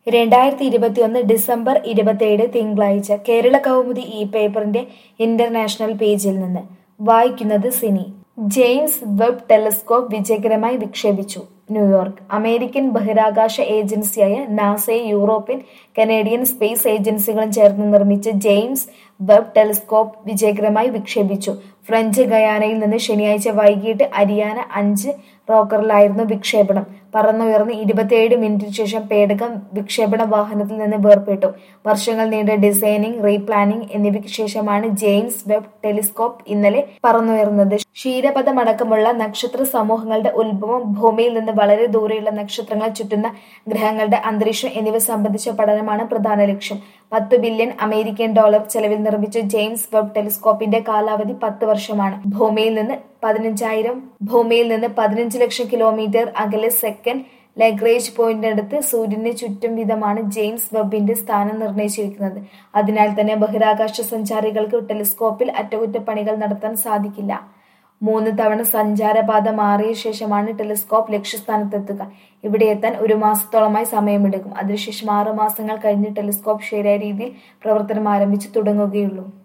രണ്ടായിരത്തി ഇരുപത്തിയൊന്ന് ഡിസംബർ ഇരുപത്തിയേഴ് തിങ്കളാഴ്ച കേരള കൗമുദി ഈ പേപ്പറിന്റെ ഇന്റർനാഷണൽ പേജിൽ നിന്ന് വായിക്കുന്നത് സിനി ജെയിംസ് വെബ് ടെലസ്കോപ്പ് വിജയകരമായി വിക്ഷേപിച്ചു ന്യൂയോർക്ക് അമേരിക്കൻ ബഹിരാകാശ ഏജൻസിയായ നാസയെ യൂറോപ്യൻ കനേഡിയൻ സ്പേസ് ഏജൻസികളും ചേർന്ന് നിർമ്മിച്ച ജെയിംസ് വെബ് ടെലസ്കോപ്പ് വിജയകരമായി വിക്ഷേപിച്ചു ഫ്രഞ്ച് ഗയാനയിൽ നിന്ന് ശനിയാഴ്ച വൈകിട്ട് അരിയാന അഞ്ച് റോക്കറിലായിരുന്നു വിക്ഷേപണം പറന്നുയർന്ന് ഇരുപത്തിയേഴ് മിനിറ്റിന് ശേഷം പേടകം വിക്ഷേപണ വാഹനത്തിൽ നിന്ന് വേർപെട്ടു വർഷങ്ങൾ നീണ്ട ഡിസൈനിങ് റീപ്ലാനിംഗ് എന്നിവയ്ക്ക് ശേഷമാണ് ജെയിംസ് വെബ് ടെലിസ്കോപ്പ് ഇന്നലെ പറന്നുയർന്നത് ക്ഷീരപഥമടക്കമുള്ള നക്ഷത്ര സമൂഹങ്ങളുടെ ഉത്ഭവം ഭൂമിയിൽ നിന്ന് വളരെ ദൂരെയുള്ള നക്ഷത്രങ്ങൾ ചുറ്റുന്ന ഗ്രഹങ്ങളുടെ അന്തരീക്ഷം എന്നിവ സംബന്ധിച്ച പഠനമാണ് പ്രധാന ലക്ഷ്യം പത്ത് ബില്യൺ അമേരിക്കൻ ഡോളർ ചെലവിൽ നിർമ്മിച്ച ജെയിംസ് വെബ് ടെലിസ്കോപ്പിന്റെ കാലാവധി പത്ത് വർഷമാണ് ഭൂമിയിൽ നിന്ന് പതിനഞ്ചായിരം ഭൂമിയിൽ നിന്ന് പതിനഞ്ച് ലക്ഷം കിലോമീറ്റർ അകലെ സെക്കൻഡ് ലഗ്രേജ് പോയിന്റിനടുത്ത് സൂര്യന് ചുറ്റും വിധമാണ് ജെയിംസ് വെബിന്റെ സ്ഥാനം നിർണയിച്ചിരിക്കുന്നത് അതിനാൽ തന്നെ ബഹിരാകാശ സഞ്ചാരികൾക്ക് ടെലിസ്കോപ്പിൽ അറ്റകുറ്റപ്പണികൾ നടത്താൻ സാധിക്കില്ല മൂന്ന് തവണ സഞ്ചാരപാത മാറിയ ശേഷമാണ് ടെലിസ്കോപ്പ് ലക്ഷ്യസ്ഥാനത്തെത്തുക ഇവിടെ എത്താൻ ഒരു മാസത്തോളമായി സമയമെടുക്കും അതിനുശേഷം ആറ് മാസങ്ങൾ കഴിഞ്ഞ് ടെലിസ്കോപ്പ് ശരിയായ രീതിയിൽ പ്രവർത്തനം ആരംഭിച്ചു തുടങ്ങുകയുള്ളൂ